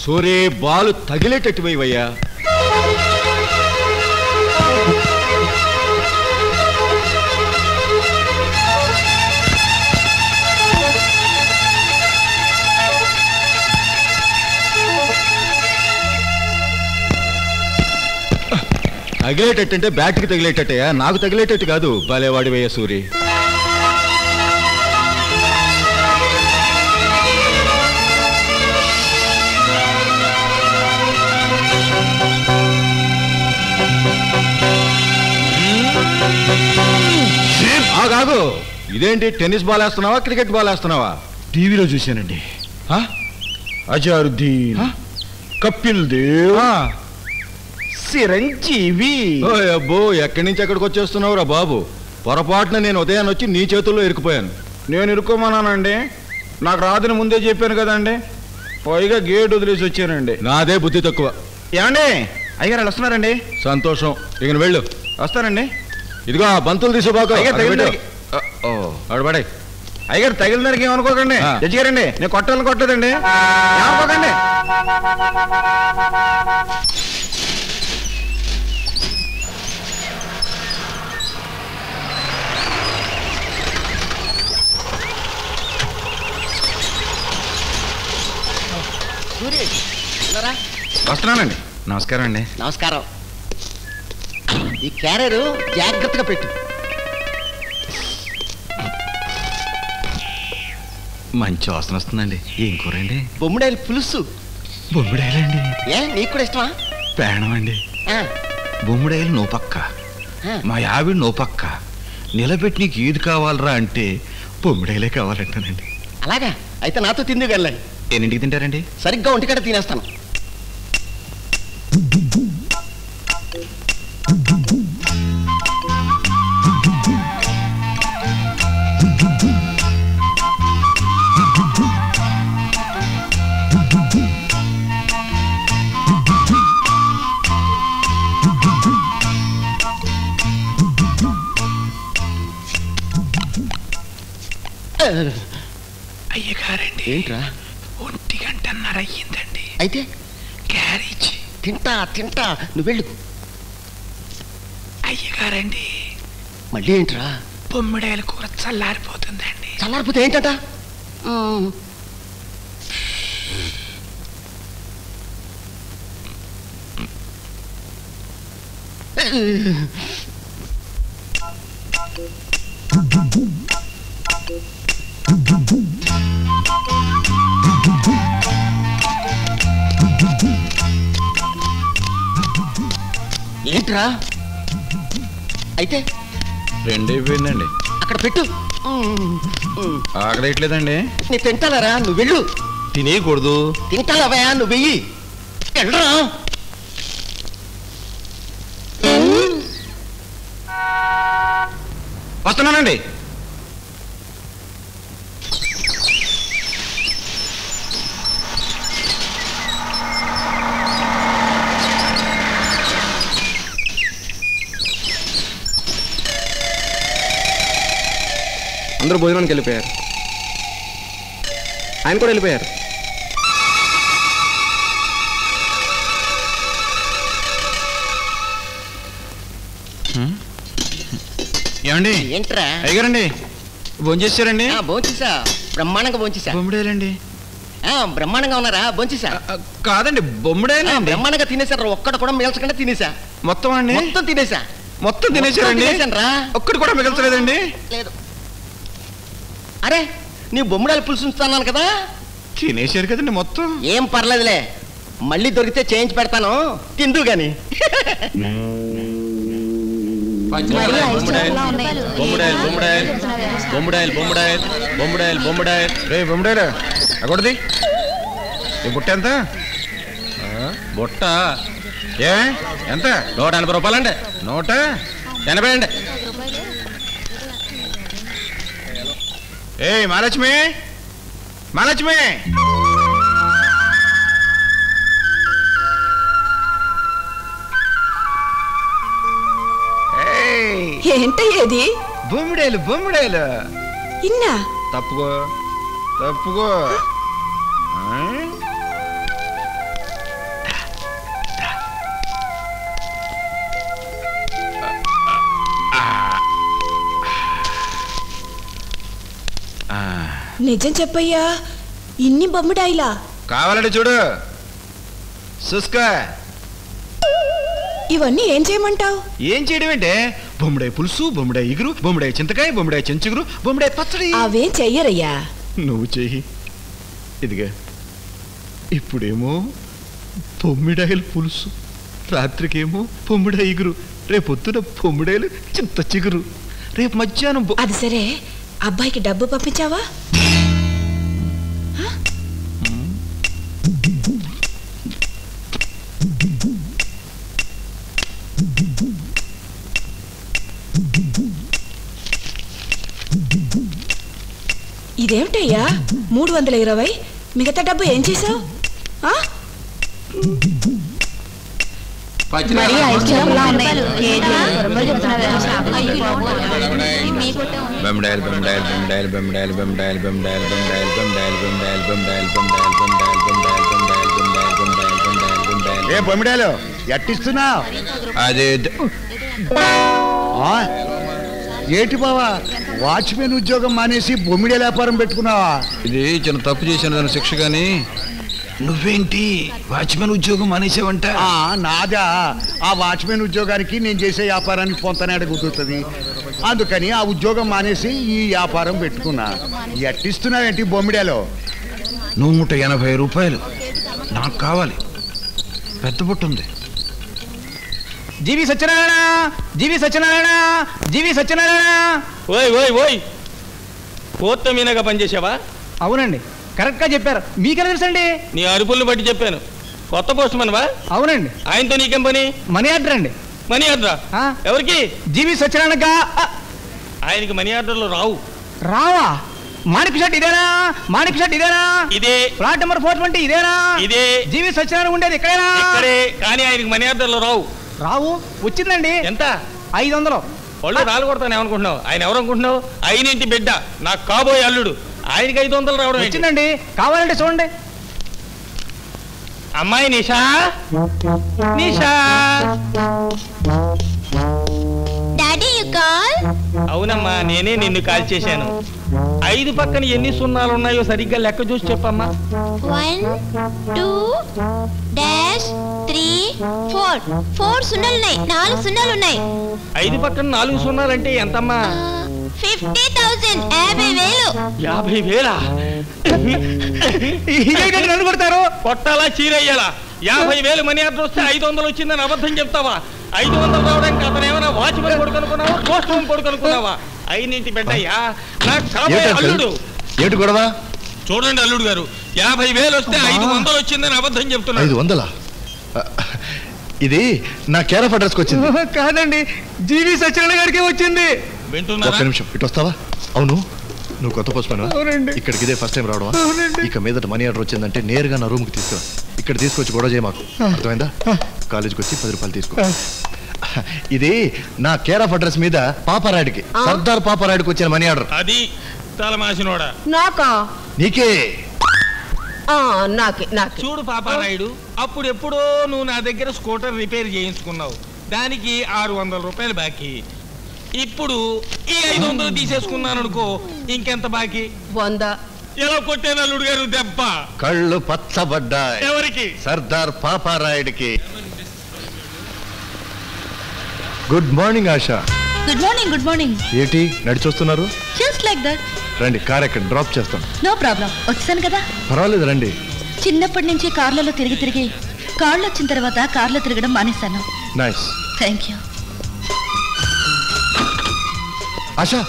సూరే బాలు తగిలేటట్టు వేయవయ్యా తగిలేటట్టు అంటే బ్యాట్కి తగిలేటట్టయ్యా నాకు తగిలేటట్టు కాదు బాలేవాడి వేయ సూరి ఆగాగు ఇదేంటి టెన్నిస్ బాల్ వేస్తున్నావా క్రికెట్ బాల్ వేస్తున్నావా టీవీలో చూశానండి ఆ? అజారుద్దీన్ ఆ? కపిల్ దేవ్ ఆ. చిరంజీవి ఓయ్ అబ్బో ఎక్కడి నుంచి ఎక్కడికి వచ్చేస్తున్నావురా బాబు పొరపాటున నేను ఉదయాన్ని వచ్చి నీ చేతుల్లో ఇరుక్కుపోయాను నేను ఇరుక్కోమన్నానండి నాకు రాదని ముందే చెప్పాను కదండి పైగా గేట్ వదిలేసి వచ్చానండి నాదే బుద్ధి తక్కువ ఏమండి అయ్యారు వాళ్ళు వస్తున్నారండి సంతోషం ఇక నువ్వు వెళ్ళు వస్తారండి ఇదిగో ఆ బంతులు తీసుకోబాకు అయ్యగారు తగిలిన ఓ అడబడే అయ్యగారు తగిలిన దానికి ఏమనుకోకండి ఆ. జడ్జి గారండి నేను కొట్టాలని కొట్టలేదండి ఏమనుకోకండి సూరి ఉన్నారా? వస్తున్నానండి నమస్కారం అండి నమస్కారం ఈ క్యారియర్ జాగ్రత్తగా పెట్టు మంచి వాసన వస్తుందండి ఏం కూరండి బొమ్మిడాయలు పులుసు బొమ్మిడాయలండి ఏ నీకు కూడా ఇష్టమా పేణం అండి ఆ, బొమ్మిడాయలు నో పక్క ఆ. మా ఆవిడ నో పక్క నిలబెట్టి నీకు ఏది కావాలరా అంటే బొమ్మిడాయలే కావాలంటానండి అలాగా అయితే నాతో తిందుకు వెళ్ళండి ఎన్నింటికి తింటారండి సరిగ్గా ఒంటికడ తినేస్తాను అయ్యగారండి ఏంట్రా ఒంటి గంటన్నర అయ్యిందండి అయితే క్యారేజ్ తింటా తింటా నువ్వు వెళ్ళు అయ్యగారండి మళ్ళీ ఏంట్రా బొమ్మిడాయల కూర చల్లారిపోతుందండి చల్లారిపోతే ఏంటట మ్మ్. ఏంట్రా అయితే రెండు అయిపోయిందండి అక్కడ పెట్టు మ్మ్. మ్మ్. ఆకలేయట్లేదండి నీ తింటాలరా నువ్వు వెళ్ళు తినేయకూడదు తింటాలవయా నువ్వు వెయ్యి వెళ్ళరా వస్తున్నానండి అందరూ భోజనానికి వెళ్ళిపోయారు ఆయన కూడా వెళ్ళిపోయారు ఏమండి ఏంట్రా అయ్యగారండి భోంచేసారండి ఆ, భోంచేసా బ్రహ్మాండంగా భోంచేసా బొమ్మిడాయలండి ఆ, బ్రహ్మాండంగా ఉన్నారా భోంచేసా ఆ, కాదండి ఆ, బొమ్మిడాయలండి బ్రహ్మాండంగా తినేసారు ఒక్కడు కూడా మిగల్చకుండా తినేసా మొత్తం అండి మొత్తం తినేసా మొత్తం తినేసారండి తినేసానురా. ఒక్కటి కూడా మిగల్చలేదండి లేదు అరే నీ బొమ్మడాలు పులుసు ఉంచుతున్నాను కదా తినేశారు కదండి మొత్తం ఏం పర్లేదులే మళ్ళీ దొరికితే చేయించి పెడతాను తిందు గాని బొమ్మిడాయలు బొమ్మిడాయలు బొమ్మిడాయలు బొమ్మిడాయలు బొమ్మిడాయలు బొమ్మిడాయలు రే బొమ్మిడాయలు అక్కడది ఈ బుట్ట ఎంత బుట్ట ఏ ఎంత నూట ఎనభై రూపాయలండి నూట ఎనభై అండి ఏ మహాలక్ష్మి మహాలక్ష్మి ఏయ్, ఏంటయ్యేది బొమ్మిడాయలు బొమ్మిడాయలు ఇన్నా తప్పుకో తప్పుకో ఆ? నిజం చెప్పయ్యా ఇన్ని బొమ్మడాయిలా కావాలంటే చూడు చూసుకో ఇవన్నీ ఏం చేయమంటావు ఏం చేయడం అంటే బొమ్మడాయి పులుసు బొమ్మడాయి ఇగురు బొమ్మడాయి చింతకాయ బొమ్మడాయి చెంచుగురు బొమ్మడాయి పచ్చడి అవేం చెయ్యరయ్యా నువ్వు చెయ్యి ఇదిగా ఇప్పుడేమో పొమ్మిడాయల పులుసు రాత్రికేమో పొమ్మిడాయి ఇగురు రేపొద్దున పొమ్మిడాయలు చింత చిగురు రేపు మధ్యాహ్నం బొ- అది సరే అబ్బాయికి డబ్బు పంపించావా ఇదేమిటయ్యా మూడు వందల ఇరవై మిగతా డబ్బు ఏం చేసావు మరి ఐదు చేపలా ఉన్నాయి కేజీ రూపాయలు చెప్తున్నారా? బెంబడాయలు బెంబడాయలు బెంబడాయలు బెంబడాయలు బెంబడాయలు బెంబడాయలు బెంబడాయలు బెంబడాయలు బెంబడాయలు బెంబడాయలు బెంబడాయలు బెంబడాయలు బెంబడాయలు బెంబడాయలు బెంబడాయలు బెంబడాయలు బెంబడాయలు ఏ బొమ్మిడాలు ఎట్టిస్తున్నావు అదే ఏటి బావా వాచ్మెన్ ఉద్యోగం మానేసి బొమ్మిడే వ్యాపారం పెట్టుకున్నావా ఇది చిన్న తప్పు చేసిన దాని శిక్ష కానీ నువ్వేంటి వాచ్మెన్ ఉద్యోగం మానేసావంట ఆ, నాదా ఆ వాచ్మెన్ ఉద్యోగానికి నేను చేసే వ్యాపారానికి పొంతనాడ కుదురుతుంది అందుకని ఆ ఉద్యోగం మానేసి ఈ వ్యాపారం పెట్టుకున్నా ఎట్టిస్తున్నావేంటి బొమ్మిడాలో నూట ఎనభై రూపాయలు నాకు కావాలి పెద్ద బుట్ట ఉంది జీవి సత్యనారాయణ జీవి సత్యనారాయణ జీవి సత్యనారాయణ ఓయ్ ఓయ్ ఓయ్ కోర్త మీనగా పనిచేసావా అవునండి కరెక్ట్గా చెప్పారు మీకెలా తెలుసండి నీ అరుపుల్ని బట్టి చెప్పాను కొత్త పోస్ట్ మనవా అవునండి ఆయనతో నీకేం పని మనీ ఆర్డర్ అండి మనీ ఆర్డరా ఆ. ఎవరికి జీవి సత్యనారాయణగా ఆ, ఆయనకి మనీ ఆర్డర్లు రావు రావా మాణిక్ షర్ట్ ఇదేనా మాణిక్ షర్ట్ ఇదేనా ఇదే ఫ్లాట్ నెంబర్ ఫోర్ ట్వంటీ ఇదేనా ఇదే జీవి సత్యనారాయణ ఉండేది ఇక్కడేనా ఇక్కడే కానీ ఆయనకి మనీ ఆర్డర్లు రావు రావు వచ్చిందండి ఎంత ఐదు వందలు ఒళ్ళు రాలు కొడతాను ఏమనుకుంటున్నావు ఆయన ఎవరు అనుకుంటున్నావు అయినింటి బిడ్డ నాకు కాబోయే అల్లుడు ఆయనకి ఐదు వందలు రావడం ఏంటి? వచ్చిందండి కావాలంటే చూడండి అమ్మాయి Nisha Nisha daddy you call అవునమ్మా నేనే నిన్ను కాల్ చేశాను ఐదు పక్కన ఎన్ని సున్నాలు ఉన్నాయో సరిగ్గా లెక్క చూసి చెప్పమ్మా one two dash three four four సున్నాలు ఉన్నాయి నాలుగు సున్నాలు ఉన్నాయి ఐదు పక్కన నాలుగు సున్నాలంటే ఎంతమ్మా ఫిఫ్టీ థౌసండ్ యాభై వేలు యాభై వేలా ఇదేంటండి నన్ను కొడతారు కొట్టాలా చీరయ్యాలా యాభై వేలు మనీ ఆర్డర్ వస్తే ఐదు వందలు వచ్చిందని అబద్ధం చెప్తావా ఐదు వందలు రావడానికి అతను ఏమైనా వాచ్మెన్ కొడుకు అనుకున్నావా పోస్ట్ రూమ్ కొడుకు అనుకున్నావా అయినింటి బిడ్డయ్యా నాకు కాబోయే అల్లుడు ఏమిటి గొడవ చూడండి అల్లుడు గారు యాభై వేలు వస్తే ఐదు వందలు వచ్చిందని అబద్ధం ఐదు చెప్తున్నాడు వందలా ఆ, ఇది నా కేర్ ఆఫ్ అడ్రస్కి వచ్చింది కాదండి జీవి సత్యనారాయణ గారికి వచ్చింది ఒక్క వింటున్నారా నిమిషం ఇటు వస్తావా అవును నువ్వు కొత్త పోస్ట్ అవునండి. ఇక్కడికి ఇదే ఫస్ట్ టైం రావడమా అవునండి. ఇక మీదట మనీ ఆర్డర్ వచ్చిందంటే నేరుగా నా రూమ్కి తీసుకురా ఇక్కడ తీసుకొచ్చి గొడవ చేయ మాకు అర్థమైందా కాలేజీకి వచ్చి పది రూపాయలు తీసుకో ఇది నా కేర్ ఆఫ్ అడ్రస్ మీద పాపరాయుడికి సర్దార్ పాపరాయుడికి వచ్చిన మనీ ఆర్డర్ అది తలమాసినోడా నాకా నీకే నాకే నాకే చూడు పాపారాయుడు అప్పుడు ఎప్పుడో నువ్వు నా దగ్గర స్కూటర్ రిపేర్ చేయించుకున్నావు దానికి ఆరు వందల రూపాయలు బాకీ ఇప్పుడు ఈ ఐదు వందలు తీసేసుకున్నాను అనుకో ఇంకెంత బాకీ వంద ఎలా కొట్టాను అల్లుడు గారు దెబ్బ కళ్ళు పచ్చబడ్డాయి ఎవరికి సర్దార్ పాపారాయుడికి good morning Asha good morning good morning ఏంటి నడిచొస్తున్నారు జస్ట్ లైక్ దట్ రండి కార్ ఎక్కడ డ్రాప్ చేస్తాం నో ప్రాబ్లం వచ్చాను కదా పర్వాలేదు రండి చిన్నప్పటి నుంచి కార్లలో తిరిగి తిరిగి కార్లు వచ్చిన తర్వాత కార్లో తిరగడం మానేశాను nice thank you Asha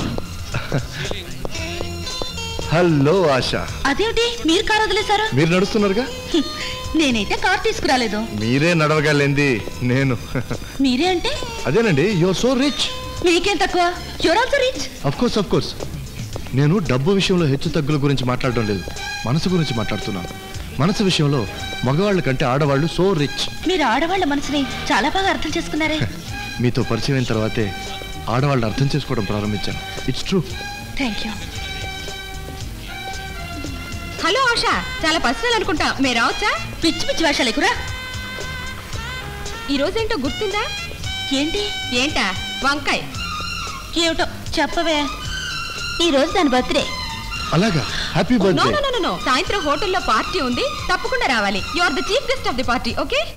hello Asha అదేమిటి మీరు కార్ వదిలేశారు మీరు నడుస్తున్నారుగా హ్మ్. నేనైతే కార్ తీసుకురాలేదు మీరే నడవగలేంది నేను మీరే అంటే అదేనండి యువర్ సో రిచ్ మీకేం తక్కువ you're also rich of course of course నేను డబ్బు విషయంలో హెచ్చు తగ్గుల గురించి మాట్లాడడం లేదు మనసు గురించి మాట్లాడుతున్నాను మనసు విషయంలో మగవాళ్ళ కంటే ఆడవాళ్ళు సో రిచ్ మీరు ఆడవాళ్ళ మనసుని చాలా బాగా అర్థం చేసుకున్నారే మీతో పరిచయం అయిన తర్వాతే ఆడవాళ్ళని అర్థం చేసుకోవడం ప్రారంభించాను it's true thank you hello Asha చాలా పర్సనల్ అనుకుంటా మీరు రావచ్చా పిచ్చి పిచ్చి వేషాలు ఎక్కురా ఈ రోజేంటో గుర్తుందా ఏంటి ఏంటా వంకాయ్ ఏమిటో చెప్పవే ఈ రోజు దాని బర్త్డే అలాగా happy no birthday no no no సాయంత్రం హోటల్లో పార్టీ ఉంది తప్పకుండా రావాలి you are the chief guest of the party okay